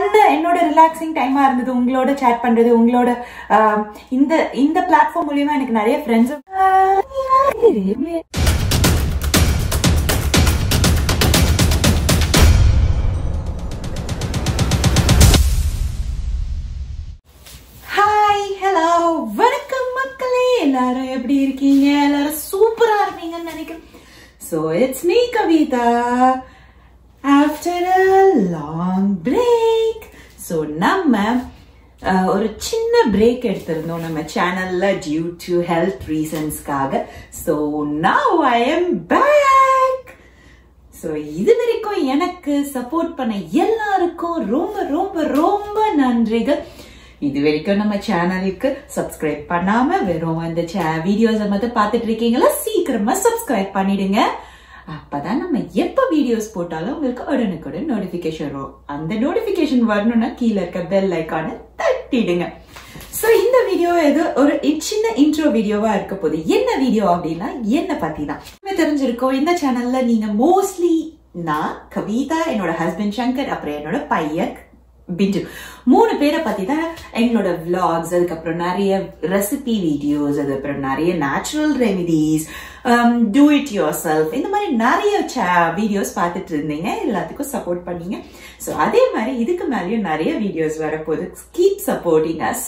இந்த என்னோட ரிலாக்ஸிங் டைமா இருந்தது உங்களோட சேட் பண்றது உங்களோட ஆஹ், இந்த இந்த பிளாட்ஃபார்ம் மூலியமா எனக்கு நிறைய ஃப்ரெண்ட்ஸ் ஹாய் ஹலோ வணக்கம் மக்களே எல்லாரும் எப்படி இருக்கீங்க எல்லாரும் சூப்பரா இருப்பீங்கன்னு நினைக்கிறேன் so it's me Kavitha after a long break so நம்ம அஹ், ஒரு சின்ன பிரேக் எடுத்திருந்தோம் நம்ம சேனல்ல டியூ டு ஹெல்த் ரீசன்ஸ்க்காக so now I am back so இது வரைக்கும் எனக்கு சப்போர்ட் பண்ண எல்லாருக்கும் ரொம்ப ரொம்ப ரொம்ப நன்றிகள் இது வரைக்கும் நம்ம சேனலுக்கு சப்ஸ்கிரைப் பண்ணாம வெறும் அந்த வீடியோஸை மட்டும் பார்த்துட்டு இருக்கீங்களா சீக்கிரமா சப்ஸ்கிரைப் பண்ணிடுங்க அப்பதான் நம்ம எப்ப வீடியோஸ் போட்டாலும் உங்களுக்கு உடனுக்குடன் நோட்டிபிகேஷன் வரும் அந்த நோட்டிபிகேஷன் வரணும்னா கீழே இருக்க பெல் ஐக்கானை தட்டிடுங்க சோ இந்த வீடியோ ஏதோ ஒரு சின்ன இன்ட்ரோ வீடியோவா இருக்க போகுது என்ன வீடியோ அப்படின்னா என்ன பத்தி தான் நம்ம தெரிஞ்சிருக்கோம் இந்த சேனல்ல நீங்க மோஸ்ட்லி நான் கவிதா என்னோட ஹஸ்பண்ட் சங்கர் அப்புறம் என்னோட பையன் பிஞ்சு மூணு பேரை பத்தி தான் எங்களோட vlogs அதுக்கப்புறம் நிறைய ரெசிபி வீடியோஸ் அதுக்கப்புறம் நிறைய natural remedies do it yourself இந்த மாதிரி நிறைய வீடியோஸ் பார்த்துட்டு இருந்தீங்க எல்லாத்துக்கும் சப்போர்ட் பண்ணீங்க ஸோ அதே மாதிரி இதுக்கு மேலேயும் நிறைய வீடியோஸ் வரப்போகுது keep supporting us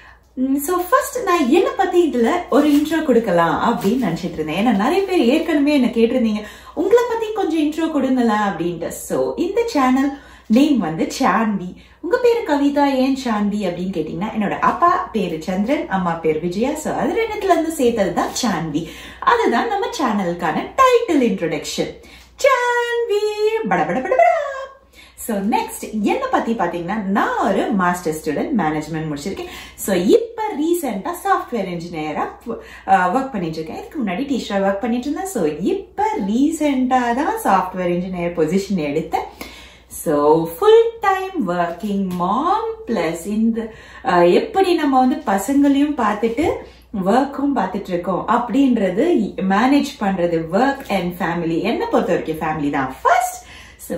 so first நான் என்ன பத்தி இதுல ஒரு இன்ட்ரோ கொடுக்கலாம் அப்படின்னு நினைச்சிட்டு இருந்தேன் ஏன்னா நிறைய பேர் ஏற்கனவே என்ன கேட்டிருந்தீங்க உங்களை பத்தி கொஞ்சம் இன்ட்ரோ கொடுங்களேன் அப்படின்ட்டு ஸோ இந்த சேனல் நேம் வந்து சான்வி உங்க பேரு கவிதா ஏன் சான்வி அப்படின்னு கேட்டீங்கன்னா என்னோட அப்பா பேரு சந்திரன் அம்மா பேர் விஜயா ஸோ அது ரெண்டுத்துல இருந்து சேர்த்தது தான் சான்வி அதுதான் நம்ம சேனலுக்கான டைட்டில் இன்ட்ரோடக்ஷன் சான்வி பட பட பட படா ஸோ நெக்ஸ்ட் என்ன பத்தி பாத்தீங்கன்னா நான் ஒரு மாஸ்டர் ஸ்டூடெண்ட் மேனேஜ்மெண்ட் முடிச்சிருக்கேன் ஸோ இப்போ ரீசெண்டாக சாஃப்ட்வேர் இன்ஜினியரா ஒர்க் பண்ணிட்டு இருக்கேன் இதுக்கு முன்னாடி டீச்சரா ஒர்க் பண்ணிட்டு இருந்தேன் ஸோ இப்போ ரீசெண்டாக தான் சாஃப்ட்வேர் இன்ஜினியர் பொசிஷன் எடுத்தேன் so full time working mom plus இந்த அஹ், எப்படி நம்ம வந்து பசங்களையும் பார்த்துட்டு ஒர்க்கும் பார்த்துட்டு இருக்கோம் அப்படின்றது மேனேஜ் பண்றது ஒர்க் அண்ட் ஃபேமிலி என்ன பொறுத்த வரைக்கும் ஃபேமிலி தான் ஃபர்ஸ்ட் ஸோ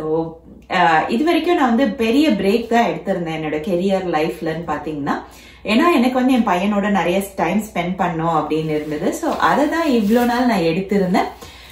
இது வரைக்கும் நான் வந்து பெரிய பிரேக் தான் எடுத்திருந்தேன் என்னோட கெரியர் லைஃப்லன்னு பார்த்தீங்கன்னா ஏன்னா எனக்கு வந்து என் பையனோட நிறைய டைம் ஸ்பெண்ட் பண்ணோம் அப்படின்னு இருந்தது ஸோ அதை தான் இவ்வளோ நாள் நான் எடுத்திருந்தேன்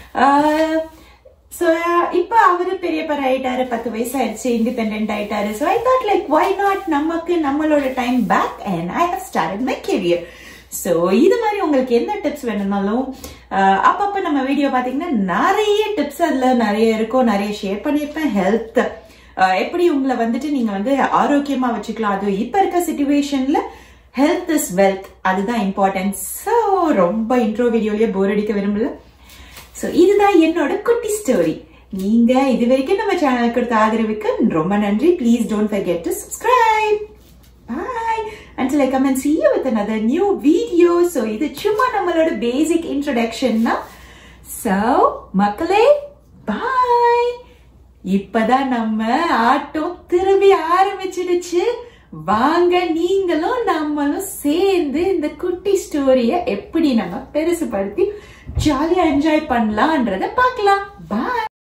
ஸோ இப்போ அவரு பெரிய பர ஆயிட்டாரு பத்து வயசு ஆயிடுச்சு இண்டிபெண்ட் ஆயிட்டாரு so I thought like why not நமக்கு நம்மளோட time back and I have start my career so இது மாதிரி உங்களுக்கு என்ன டிப்ஸ் வேணும்னாலும் அஹ், அப்பப்ப நம்ம வீடியோ பார்த்தீங்கன்னா நிறைய டிப்ஸ் அதுல நிறைய இருக்கும் நிறைய ஷேர் பண்ணியிருப்பேன் ஹெல்த் எப்படி உங்களை வந்துட்டு நீங்க வந்து ஆரோக்கியமா வச்சுக்கலாம் அது இப்ப இருக்க சுச்சுவேஷன்ல ஹெல்த் இஸ் வெல்த் அதுதான் இம்பார்ட்டன்ட் ஸோ ரொம்ப இன்ட்ரோ வீடியோலயே போர் அடிக்க விரும்பல ஸோ இதுதான் என்னோட குட்டி ஸ்டோரி நீங்க இது வரைக்கும் நம்ம சேனலுக்கு கொடுத்த ஆதரவுக்கு ரொம்ப நன்றி please don't forget to subscribe Bye. Until I come and see you with another new video. So, இது சும்மா நம்மளோட basic introduction தான். So, மக்களே, bye. இப்பதான் நம்ம ஆட்டம் திரும்பி ஆரம்பிச்சிடுச்சு வாங்க நீங்களும் நம்மளும் சேர்ந்து இந்த குட்டி ஸ்டோரிய எப்படி நம்ம பெருசுபடுத்தி ஜாலியா என்ஜாய் பண்ணலாம்ன்றத பார்க்கலாம் பாய்